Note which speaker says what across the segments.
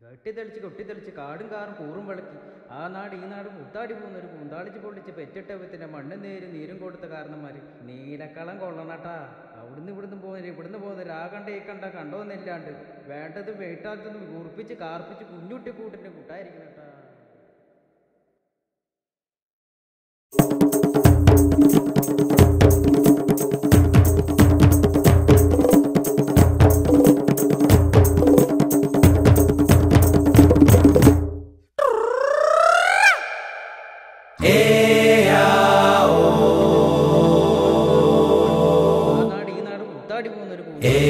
Speaker 1: വെട്ടിത്തെളിച്ച് കൊട്ടിത്തെളിച്ച് കാടും കാറും കൂറും വിളക്കി ആ നാട് ഈ നാട് കൂത്താടി പോകുന്ന ഒരു കൂന്താളിച്ച് പൊള്ളിച്ച് പെറ്റിട്ടവത്തിന്റെ മണ്ണും നേരും നീരും കൊടുത്ത കാരണന്മാര് നീലക്കളം കൊള്ളണട്ടാ അവിടുന്ന് ഇവിടുന്ന് പോകുന്നവര് ഇവിടുന്ന് പോകുന്നവര് ആ കണ്ട ഈ കണ്ട കണ്ടോന്നില്ലാണ്ട് വേണ്ടത് വേട്ടാത്തൊന്ന് കുറിപ്പിച്ച് കാർപ്പിച്ച് കുഞ്ഞുട്ടി കൂട്ടിന്റെ കൂട്ടായിരിക്കണട്ടാ ആ നാട് ഈ നാട് കൂത്താടി പോകുന്ന ഒരു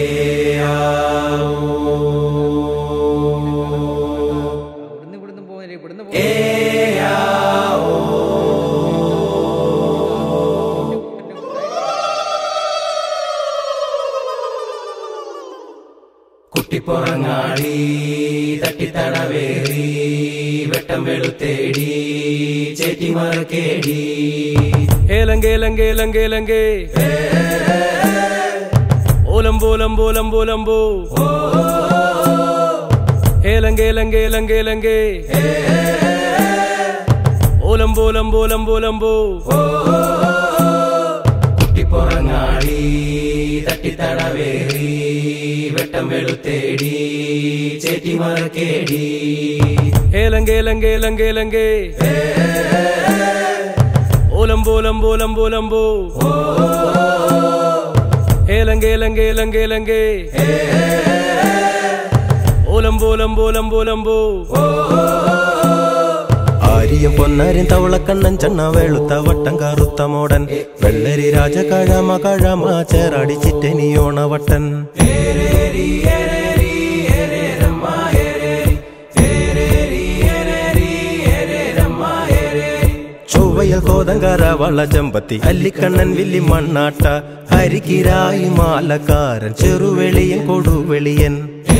Speaker 1: അവിടുന്ന് ഇവിടുന്ന് പോകുന്നവര് ഇവിടുന്ന്
Speaker 2: കുട്ടിപ്പുറങ്ങാടി തട്ടിത്തടവേറി വെട്ടം വെളുത്തേടി ചേറ്റിമറക്കേടി
Speaker 3: ഏലങ്കേലങ്കേലങ്കേലങ്കേ ഓലംബോലംബോലംബോലംബോ ഏലങ്കേലങ്കേലങ്കേലങ്കേ ഓലംബോലംബോലംബോലംബോ
Speaker 2: കുട്ടിപ്പുറങ്ങാടി തട്ടിത്തടവേറി വെട്ടം വെളുത്തേടി ചേറ്റിമറക്കേടി
Speaker 3: ഏലങ്കേലങ്കേലങ്കേലങ്കേ ഓലംബോലംബോലംബോലംബോ ഏലങ്കേലങ്കേലങ്കേലങ്കേ ഓലംബോലംബോലംബോലംബോ
Speaker 4: ആരിയം പൊന്നാരിൻ തവളക്കണ്ണൻ ചെണ്ണ വെളുത്ത വട്ടം കറുത്ത മോടൻ വെള്ളരി രാജകഴമ കഴമ ചേറടിച്ചിട്ടെനിയോണവട്ടൻ ചൊവ്വയൽ കോതങ്കര വളചമ്പത്തി അല്ലിക്കണ്ണൻ വില്ലി മണ്ണാട്ട ഹരികിരായി മാലക്കാരൻ ചെറുവെളിയൻ കൊടുവെളിയൻ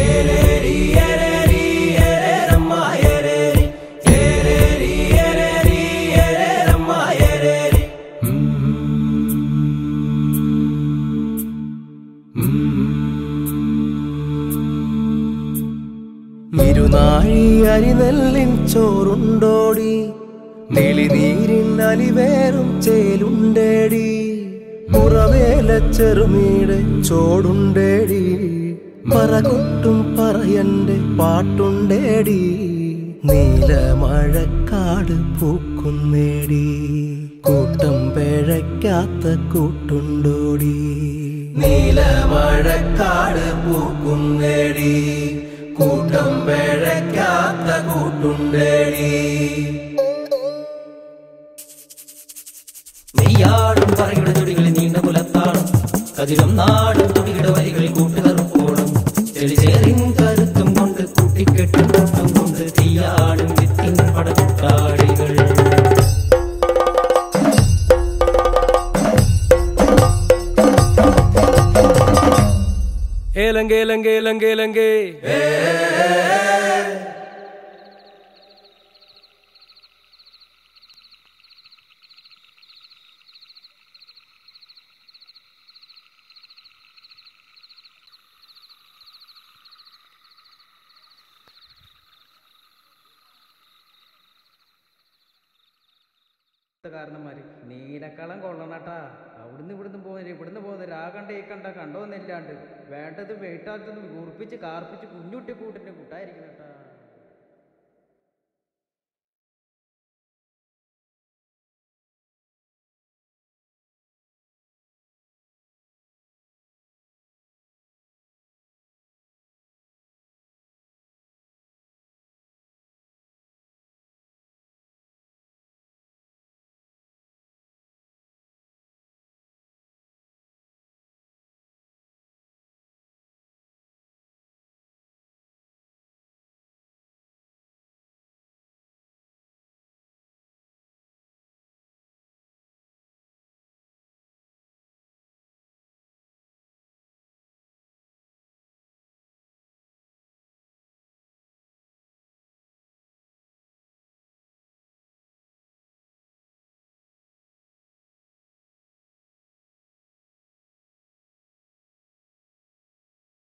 Speaker 4: ഇരുനാഴി അരിനെല്ലിൻ ചോറുണ്ടോടി തെളിനീരിൻ അലിവേറും ചേലുണ്ടേടി മുറവേല ചെറുമീട് ചോടുണ്ടേടി പറകൊട്ടും പറയന്റെ പാട്ടുണ്ടേടി നീലമഴക്കാട് പൂക്കുന്നേടി കൂട്ടം പിഴയ്ക്കാത്ത കൂട്ടുണ്ടോടി
Speaker 2: നീലമഴക്കാട് പൂക്കുന്നേടി കൂട്ടം പിഴയ്ക്കാത്ത കൂട്ടുണ്ടേടി നെയ്യാടും പറയുടെ തൊടികളിൽ നീണ്ട കുലത്താടും കതിരും നാടും തൊടിയുടെ വരികളിൽ കൂട്ടുകറുപ്പോടും ചെളിചേറിൻ കരുത്തും കൊണ്ട് കൂട്ടിക്കെട്ടും കൂട്ടം കൊണ്ട് തീയാടും വിത്തിൻ പടത്താടികൾ
Speaker 3: ഏലങ്കേലങ്കേലങ്കേലങ്കേ
Speaker 1: കാരണന്മാര് നീലക്കളം കൊള്ളണട്ടാ അവിടുന്ന് ഇവിടുന്ന് പോകുന്നവര് ഇവിടുന്ന് പോകുന്നവര് ആ കണ്ട ഈ കണ്ട കണ്ടോന്നില്ലാണ്ട് വേണ്ടത് വേട്ടാത്തൊന്ന് കുറിപ്പിച്ച് കാർപ്പിച്ച് കുഞ്ഞുട്ടി കൂട്ടിന്റെ കൂട്ടായിരിക്കണട്ടാ